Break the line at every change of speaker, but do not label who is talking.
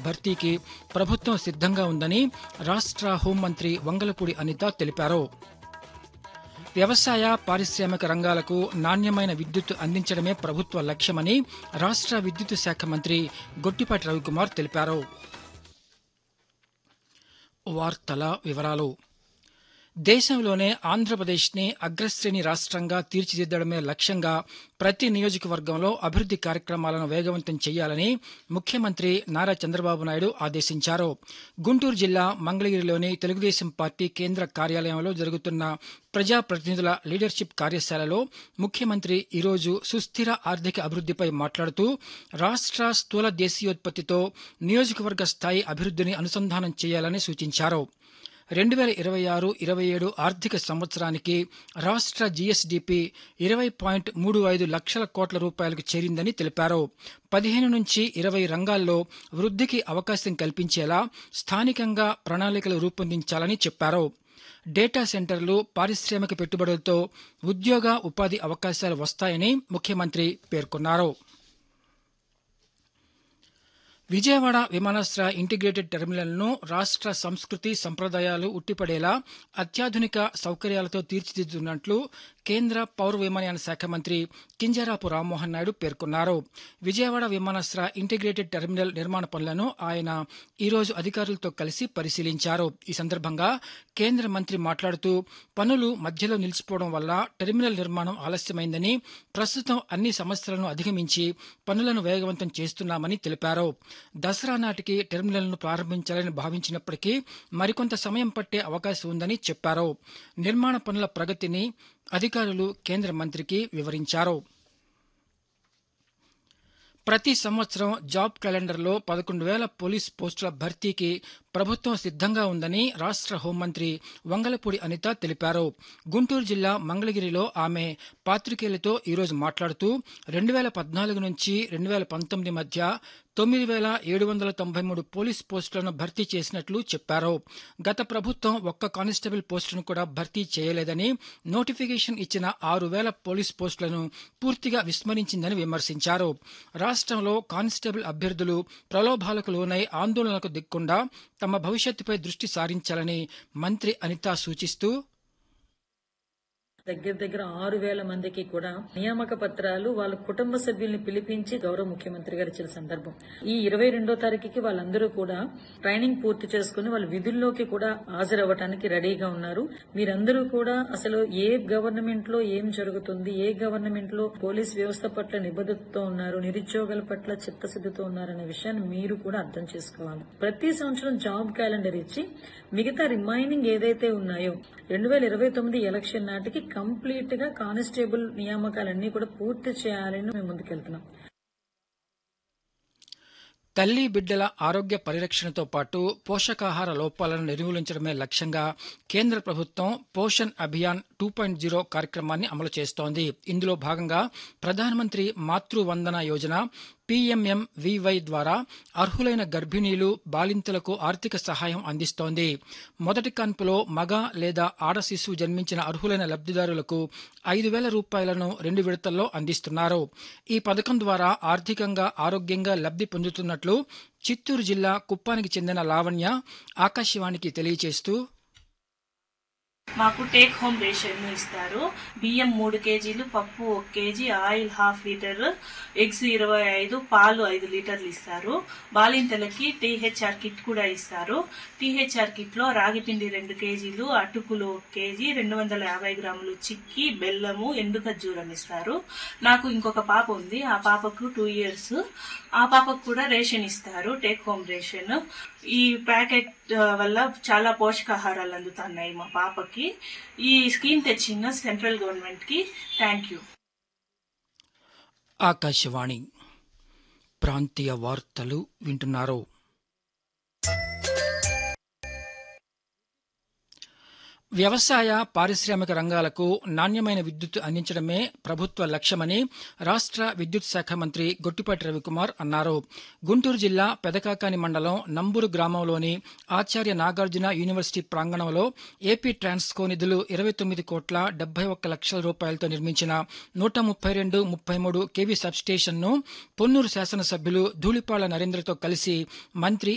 భర్తీకి ప్రభుత్వం సిద్ధంగా ఉందని రాష్ట్ర హోంమంత్రి వంగలపూడి అనిత తెలిపారు వ్యవసాయ పారిశ్రామిక రంగాలకు నాణ్యమైన విద్యుత్ అందించడమే ప్రభుత్వ లక్ష్యమని రాష్ట్ర విద్యుత్ శాఖ మంత్రి గొట్టిపాటి రవికుమార్ తెలిపారు వార్తల వివరాలు దేశంలోనే ఆంధ్రప్రదేశ్ని అగ్రశ్రేణి రాష్ట్రంగా తీర్చిదిద్దడమే లక్ష్యంగా ప్రతి నియోజకవర్గంలో అభివృద్ది కార్యక్రమాలను వేగవంతం చేయాలని ముఖ్యమంత్రి నారా చంద్రబాబు నాయుడు ఆదేశించారు గుంటూరు జిల్లా మంగళగిరిలోని తెలుగుదేశం పార్టీ కేంద్ర కార్యాలయంలో జరుగుతున్న ప్రజాప్రతినిధుల లీడర్షిప్ కార్యశాలలో ముఖ్యమంత్రి ఈరోజు సుస్థిర ఆర్థిక అభివృద్దిపై మాట్లాడుతూ రాష్ట్ర స్థూల దేశీయోత్పత్తితో నియోజకవర్గ స్థాయి అభివృద్దిని అనుసంధానం చేయాలని సూచించారు రెండు వేల ఇరవై ఆరు ఇరవై ఏడు ఆర్థిక సంవత్సరానికి రాష్ట్ర జీఎస్డీపీ ఇరవై పాయింట్ మూడు ఐదు లక్షల కోట్ల రూపాయలకు చేరిందని తెలిపారు పదిహేను నుంచి ఇరవై రంగాల్లో వృద్ధికి అవకాశం కల్పించేలా స్థానికంగా ప్రణాళికలు రూపొందించాలని చెప్పారు డేటా సెంటర్లు పారిశ్రామిక పెట్టుబడులతో ఉద్యోగ ఉపాధి అవకాశాలు వస్తాయని ముఖ్యమంత్రి పేర్కొన్నారు విజయవాడ విమానాశ్రయ ఇంటిగ్రేటెడ్ టెర్మినల్ను రాష్ట్ర సంస్కృతి సంప్రదాయాలు ఉట్టిపడేలా అత్యాధునిక సౌకర్యాలతో తీర్చిదిద్దుతున్నట్లు కేంద్ర పౌర విమానయాన శాఖ మంత్రి కింజరాపు రామ్మోహన్ నాయుడు పేర్కొన్నారు విజయవాడ విమానాశ్రయ ఇంటిగ్రేటెడ్ టెర్మినల్ నిర్మాణ పనులను ఆయన ఈరోజు అధికారులతో కలిసి పరిశీలించారు ఈ సందర్భంగా కేంద్ర మంత్రి మాట్లాడుతూ పనులు మధ్యలో నిలిచిపోవడం వల్ల టెర్మినల్ నిర్మాణం ఆలస్యమైందని ప్రస్తుతం అన్ని సమస్యలను అధిగమించి పనులను వేగవంతం చేస్తున్నామని తెలిపారు దసరా నాటికి టెర్మినల్ను ప్రారంభించాలని భావించినప్పటికీ మరికొంత సమయం పట్టే అవకాశం ఉందని చెప్పారు నిర్మాణ పనుల ప్రగతిని అధికారులు కేంద్ర మంత్రికి వివరించారు ప్రతి సంవత్సరం జాబ్ క్యాలెండర్లో పదకొండు వేల పోలీస్ పోస్టుల భర్తీకి ప్రభుత్వం సిద్ధంగా ఉందని రాష్ట్ర హోంమంత్రి వంగలపూడి అనిత తెలిపారు గుంటూరు జిల్లా మంగళగిరిలో ఆమె పాత్రికేయులతో ఈరోజు మాట్లాడుతూ రెండు వేల పద్నాలుగు నుంచి రెండు వేల పంతొమ్మిది మధ్య తొమ్మిది వేల ఏడు వందల తొంభై మూడు పోలీస్ పోస్టులను భర్తీ చేసినట్లు చెప్పారు గత ప్రభుత్వం ఒక్క కానిస్టేబుల్ పోస్టును కూడా భర్తీ చేయలేదని నోటిఫికేషన్ ఇచ్చిన ఆరు వేల పోలీస్ పోస్టులను పూర్తిగా విస్మరించిందని విమర్శించారు రాష్ట్రంలో కానిస్టేబుల్ అభ్యర్థులు ప్రలోభాలకు లోనై ఆందోళనకు దిక్కుండా తమ భవిష్యత్తుపై దృష్టి సారించాలని మంత్రి అనిత సూచిస్తూ
దగ్గర దగ్గర ఆరు వేల మందికి కూడా నియామక పత్రాలు వాళ్ళ కుటుంబ సభ్యుల్ని పిలిపించి గౌరవ ముఖ్యమంత్రి గారు ఇచ్చిన సందర్భం ఈ ఇరవై రెండో తారీఖుకి వాళ్ళందరూ కూడా ట్రైనింగ్ పూర్తి చేసుకుని వాళ్ళ విధుల్లోకి కూడా హాజరవ్వటానికి రెడీగా ఉన్నారు మీరందరూ కూడా అసలు ఏ గవర్నమెంట్ లో ఏం జరుగుతుంది ఏ గవర్నమెంట్ లో పోలీస్ వ్యవస్థ పట్ల నిబద్ధతతో ఉన్నారు నిరుద్యోగుల పట్ల చిత్తశుద్ధితో ఉన్నారనే విషయాన్ని మీరు కూడా అర్థం చేసుకోవాలి ప్రతి సంవత్సరం జాబ్ క్యాలెండర్ ఇచ్చి మిగతా రిమైనింగ్ ఏదైతే ఉన్నాయో రెండు వేల ఇరవై తొమ్మిది ఎలక్షన్ నాటికి కంప్లీట్ గా కానిస్టేబుల్ నియామకాలన్నీ కూడా పూర్తి చేయాలని మేము ముందుకెళ్తున్నాం
తల్లి బిడ్డల ఆరోగ్య పరిరక్షణతో పాటు పోషకాహార లోపాలను నిర్మూలించడమే లక్ష్యంగా కేంద్ర ప్రభుత్వం Poshan Abhiyaan two point zero కార్యక్రమాన్ని అమలు చేస్తోంది ఇందులో భాగంగా ప్రధానమంత్రి మాతృ వందన యోజన పీఎంఎంవీవై ద్వారా అర్హులైన గర్భిణీలు బాలింతలకు ఆర్థిక సహాయం అందిస్తోంది మొదటి కాన్పులో మగ లేదా ఆడ శిశువు జన్మించిన అర్హులైన లబ్ధిదారులకు ఐదు వేల రూపాయలను రెండు విడతల్లో అందిస్తున్నారు ఈ పథకం ద్వారా ఆర్థికంగా ఆరోగ్యంగా లబ్ధి పొందుతున్నట్లు చిత్తూరు జిల్లా కుప్పానికి చెందిన లావణ్య ఆకాశవాణికి తెలియజేస్తూ
మాకు టేక్ హోమ్ రేషన్ ఇస్తారు బియ్యం మూడు కేజీలు పప్పు ఒక KG oil half litre eggs ఇరవై ఐదు పాలు ఐదు లీటర్లు ఇస్తారు బాలింతలకి టీహెచ్ఆర్ కిట్ కూడా ఇస్తారు టీహెచ్ఆర్ కిట్ లో రాగి పిండి రెండు కేజీలు అటుకులు ఒక కేజీ రెండు వందల యాభై గ్రాములు చిక్కి బెల్లము ఎండు ఖర్జూరం ఇస్తారు నాకు ఇంకొక పాప ఉంది ఆ పాపకు టూ ఇయర్స్ ఆ పాపకు కూడా రేషన్ ఇస్తారు టేక్ హోమ్ రేషన్ ఈ ప్యాకెట్ ఆ, వల్ల చాలా పోషకాహారాలు అందుతున్నాయి మా పాపకి ఈ స్కీమ్ తెచ్చిన సెంట్రల్ గవర్నమెంట్ కి థ్యాంక్ యూ
ఆకాశవాణి ప్రాంతీయ వార్తలు వింటున్నారు వ్యవసాయ పారిశ్రామిక రంగాలకు నాణ్యమైన విద్యుత్ అందించడమే ప్రభుత్వ లక్ష్యమని రాష్ట్ర విద్యుత్ శాఖ మంత్రి గొట్టిపాటి రవికుమార్ అన్నారు గుంటూరు జిల్లా పెదకాకాని మండలం నంబూరు గ్రామంలోని ఆచార్య నాగార్జున యూనివర్సిటీ ప్రాంగణంలో ఏపీ ట్రాన్స్కో నిధులు ఇరవై తొమ్మిది కోట్ల డెబ్బై ఒక్క లక్షల రూపాయలతో నిర్మించిన నూట ముప్పై రెండు ముప్పై మూడు కేవీ సబ్స్టేషన్ను పొన్నూరు శాసనసభ్యులు ధూళిపాళ్ల నరేంద్రతో కలిసి మంత్రి